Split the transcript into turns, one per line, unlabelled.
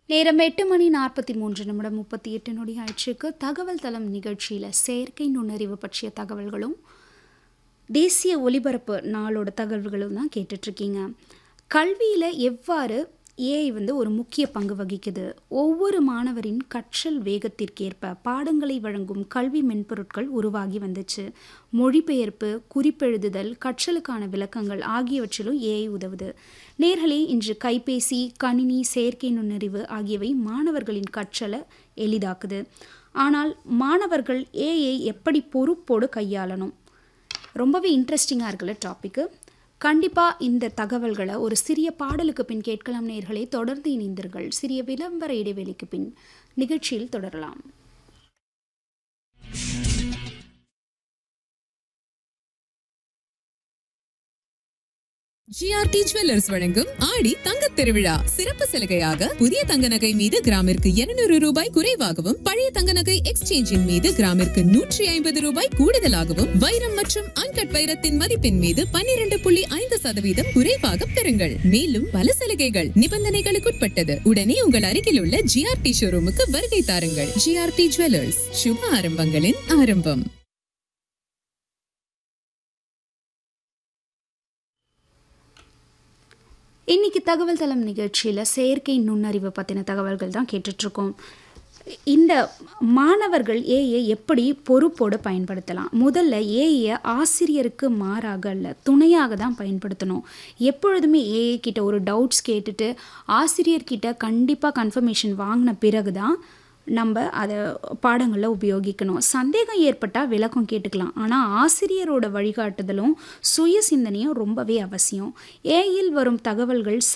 நேரம் எட்டு மணி நாற்பத்தி மூன்று நிமிடம் முப்பத்தி எட்டு நொடி ஆயிற்றுக்கு தகவல் தளம் நிகழ்ச்சியில் செயற்கை நுண்ணறிவு பற்றிய தகவல்களும் தேசிய ஒலிபரப்பு நாளோட தகவல்களும் தான் கேட்டுட்ருக்கீங்க கல்வியில் எவ்வாறு ஏஐ வந்து ஒரு முக்கிய பங்கு வகிக்குது ஒவ்வொரு மாணவரின் கற்றல் வேகத்திற்கேற்ப பாடங்களை வழங்கும் கல்வி மென்பொருட்கள் உருவாகி வந்துச்சு மொழிபெயர்ப்பு குறிப்பெழுதுதல் கற்றலுக்கான விளக்கங்கள் ஆகியவற்றிலும் ஏஐ உதவுது நேர்களே இன்று கைபேசி கணினி செயற்கை நுண்ணறிவு ஆகியவை மாணவர்களின் கற்றலை எளிதாக்குது ஆனால் மாணவர்கள் ஏஐ எப்படி பொறுப்போடு கையாளணும் ரொம்பவே இன்ட்ரெஸ்டிங்காக இருக்குல்ல டாப்பிக்கு கண்டிப்பாக இந்த தகவல்களை ஒரு சிறிய பாடலுக்கு பின் கேட்கலாம் நேர்களே தொடர்ந்து இணைந்தீர்கள் சிறிய விளம்பர இடைவெளிக்கு பின் நிகழ்ச்சியில் தொடரலாம்
ஜிஆர்டி ஜுவல்லர்ஸ் வழங்கும் ஆடி தங்கத் திருவிழா சிறப்பு சலுகையாக புதிய தங்க நகை மீது கிராமிற்கு 200 ரூபாய் குறைவாகவும் பழைய தங்க நகை எக்ஸ்சேஞ்சின் மீது கிராமிற்கு நூற்றி ஐம்பது ரூபாய் கூடுதலாகவும் வைரம் மற்றும் அன்கட் வைரத்தின் மதிப்பின் மீது 12.5% புள்ளி ஐந்து சதவீதம் குறைவாக பெறுங்கள் மேலும் பல சலுகைகள் நிபந்தனைகளுக்குட்பட்டது உடனே உங்கள் அருகில் உள்ள ஜிஆர்டி ஷோரூமுக்கு வருகை தாருங்கள் ஜிஆர்டி ஜுவல்லர்ஸ் சுப ஆரம்பங்களின் ஆரம்பம்
இன்னைக்கு தகவல் தளம் நிகழ்ச்சியில் செயற்கை நுண்ணறிவு பற்றின தகவல்கள் தான் கேட்டுட்ருக்கோம் இந்த மாணவர்கள் ஏஐ எப்படி பொறுப்போடு பயன்படுத்தலாம் முதல்ல ஏஐயை ஆசிரியருக்கு மாறாக அல்ல துணையாக தான் பயன்படுத்தணும் எப்பொழுதுமே ஏஐ கிட்ட ஒரு டவுட்ஸ் கேட்டுட்டு ஆசிரியர்கிட்ட கண்டிப்பாக கன்ஃபர்மேஷன் வாங்கின பிறகு தான் நம்ம அதை பாடங்களில் உபயோகிக்கணும் சந்தேகம் ஏற்பட்டால் விளக்கம் கேட்டுக்கலாம் ஆனால் ஆசிரியரோட வழிகாட்டுதலும் சுய சிந்தனையும் ரொம்பவே அவசியம் ஏயில் வரும் தகவல்கள்